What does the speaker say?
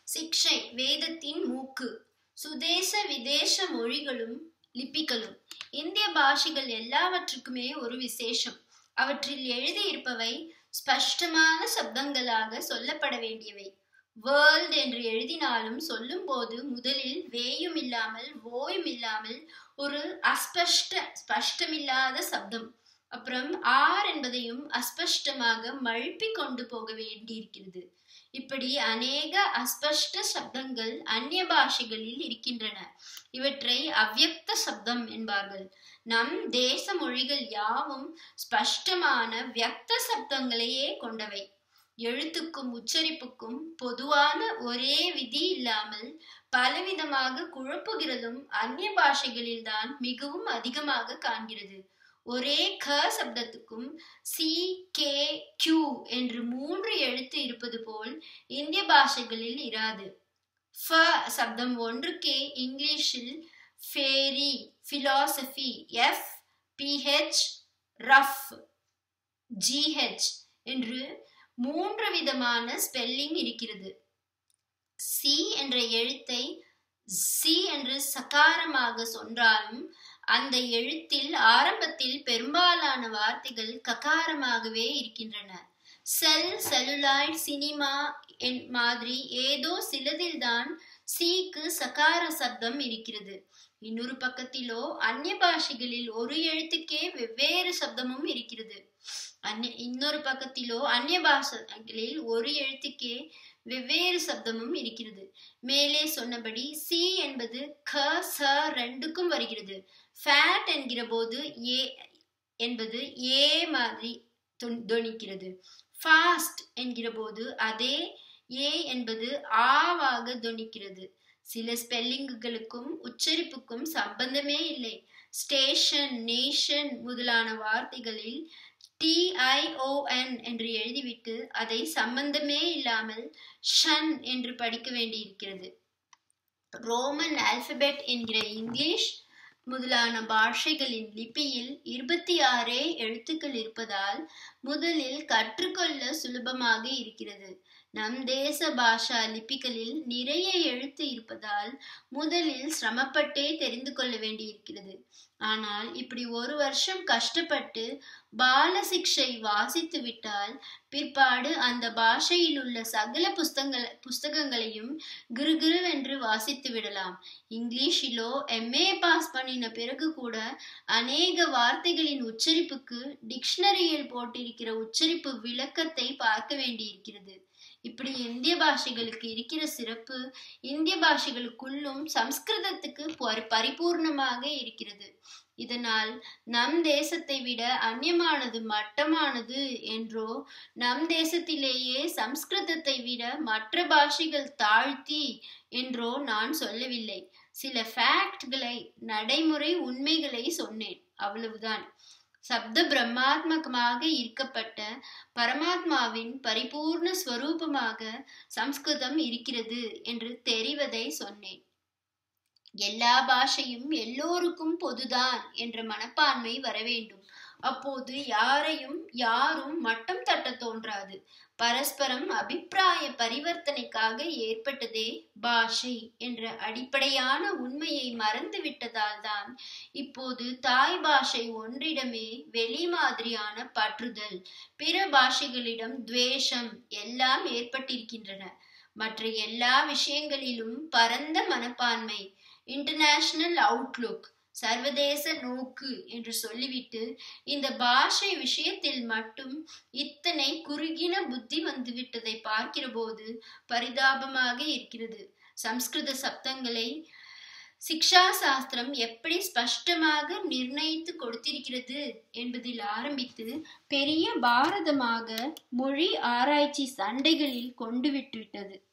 சிக்ஷை வேதத்தின் மூக்கு சுதேச விதேச மொழிகளும் லிபிகளும் இந்திய பாஷைகள் எல்லாவற்றுக்குமே ஒரு விசேஷம் அவற்றில் எழுதியிருப்பவை ஸ்பஷ்டமான சப்தங்களாக சொல்லப்பட வேண்டியவை வேர்ல்ட் என்று எழுதினாலும் சொல்லும் போது முதலில் வேயும் இல்லாமல் ஓயும் இல்லாமல் ஒரு அஸ்பஷ்ட ஸ்பஷ்டமில்லாத சப்தம் அப்புறம் ஆர் என்பதையும் அஸ்பஷ்டமாக மழுப்பி கொண்டு போக வேண்டியிருக்கிறது இப்படி அநேக அஸ்பஷ்ட சப்தங்கள் அந்நிய பாஷைகளில் இருக்கின்றன இவற்றை அவ்யக்த சப்தம் என்பார்கள் நம் தேச மொழிகள் யாவும் ஸ்பஷ்டமான வியக்த சப்தங்களையே கொண்டவை எழுத்துக்கும் உச்சரிப்புக்கும் பொதுவான ஒரே விதி இல்லாமல் பலவிதமாக குழப்புகிறதும் அந்நிய பாஷைகளில்தான் மிகவும் அதிகமாக காண்கிறது ஒரே க சப்தத்துக்கும் சி கே கியூ என்று மூன்று எழுத்து இருப்பது போல் இந்திய பாஷைகளில் இராது ஃப சப்தம் ஒன்றுக்கே இங்கிலீஷில் fairy philosophy F PH rough GH என்று மூன்று விதமான ஸ்பெல்லிங் இருக்கிறது சி என்ற எழுத்தை சி என்று சகாரமாக சொன்னாலும் அந்த எழுத்தில் ஆரம்பத்தில் பெரும்பாலான வார்த்தைகள் ககாரமாகவே இருக்கின்றன செல் செல்லுலாய்ட் சினிமா என் மாதிரி ஏதோ சிலதில்தான் சீக்கு சகார சப்தம் இருக்கிறது இன்னொரு பக்கத்திலோ அந்நிய பாஷைகளில் ஒரு எழுத்துக்கே வெவ்வேறு சப்தமும் இருக்கிறது அந்நிய இன்னொரு பக்கத்திலோ அந்நிய பாஷைகளில் ஒரு எழுத்துக்கே வெவ்வேறு சப்தமும் இருக்கிறது மேலே சொன்னபடி சி என்பது க ச ரெண்டுக்கும் வருகிறது ஃபேட் என்கிற போது ஏ என்பது ஏ மாதிரி தொனிக்கிறது ஃபாஸ்ட் என்கிற போது அதே ஏ என்பது ஆவாக தொனிக்கிறது சில ஸ்பெல்லிங்குகளுக்கும் உச்சரிப்புக்கும் சம்பந்தமே இல்லை ஸ்டேஷன் நேஷன் முதலான வார்த்தைகளில் டிஐஓஎன் என்று எழுதிவிட்டு அதை சம்பந்தமே இல்லாமல் ஷன் என்று படிக்க வேண்டியிருக்கிறது ரோமன் ஆல்பபெட் என்கிற இங்கிலீஷ் முதலான பாஷைகளின் லிபியில் இருபத்தி ஆறே எழுத்துக்கள் இருப்பதால் முதலில் கற்றுக்கொள்ள சுலபமாக இருக்கிறது நம் தேச பாஷா லிபிகளில் நிறைய எழுத்து இருப்பதால் முதலில் சிரமப்பட்டே தெரிந்து கொள்ள வேண்டியிருக்கிறது ஆனால் இப்படி ஒரு வருஷம் கஷ்டப்பட்டு பால சிக்ஷை வாசித்து விட்டால் பிற்பாடு அந்த பாஷையில் உள்ள சகல புஸ்தங்கள் புஸ்தகங்களையும் கிருகிருவென்று வாசித்து விடலாம் இங்கிலீஷிலோ எம்ஏ பாஸ் பண்ணின பிறகு கூட அநேக வார்த்தைகளின் உச்சரிப்புக்கு டிக்ஷனரியில் போட்டிருக்கிற உச்சரிப்பு விளக்கத்தை பார்க்க வேண்டியிருக்கிறது இப்படி இந்திய பாஷைகளுக்கு இருக்கிற சிறப்பு இந்திய பாஷைகளுக்குள்ளும் சம்ஸ்கிருதத்துக்கு பரிபூர்ணமாக இருக்கிறது இதனால் நம் தேசத்தை விட அந்நியமானது மட்டமானது என்றோ நம் தேசத்திலேயே சம்ஸ்கிருதத்தை விட மற்ற பாஷைகள் தாழ்த்தி என்றோ நான் சொல்லவில்லை சில ஃபேக்ட்களை நடைமுறை உண்மைகளை சொன்னேன் அவ்வளவுதான் சப்த பிரம்மாத்மகமாக ஈர்க்கப்பட்ட பரமாத்மாவின் பரிபூர்ண ஸ்வரூபமாக சம்ஸ்கிருதம் இருக்கிறது என்று தெரிவதை சொன்னேன் எல்லா பாஷையும் எல்லோருக்கும் பொதுதான் என்ற மனப்பான்மை வர வேண்டும் அப்போது யாரையும் யாரும் மட்டம் தட்ட தோன்றாது பரஸ்பரம் அபிப்பிராய பரிவர்த்தனைக்காக ஏற்பட்டதே பாஷை என்ற அடிப்படையான உண்மையை மறந்து விட்டதால் தான் இப்போது தாய் பாஷை ஒன்றிடமே வெளி மாதிரியான பற்றுதல் பிற பாஷைகளிடம் துவேஷம் எல்லாம் ஏற்பட்டிருக்கின்றன மற்ற எல்லா விஷயங்களிலும் பரந்த மனப்பான்மை இன்டர்நேஷனல் அவுட்லுக் சர்வதேச நோக்கு என்று சொல்லிவிட்டு இந்த பாஷை விஷயத்தில் மட்டும் இத்தனை குறுகின புத்தி வந்துவிட்டதை பார்க்கிற போது பரிதாபமாக இருக்கிறது சம்ஸ்கிருத சப்தங்களை சிக்ஷா சாஸ்திரம் எப்படி ஸ்பஷ்டமாக நிர்ணயித்து கொடுத்திருக்கிறது என்பதில் ஆரம்பித்து பெரிய பாரதமாக மொழி ஆராய்ச்சி சண்டைகளில் கொண்டு விட்டுவிட்டது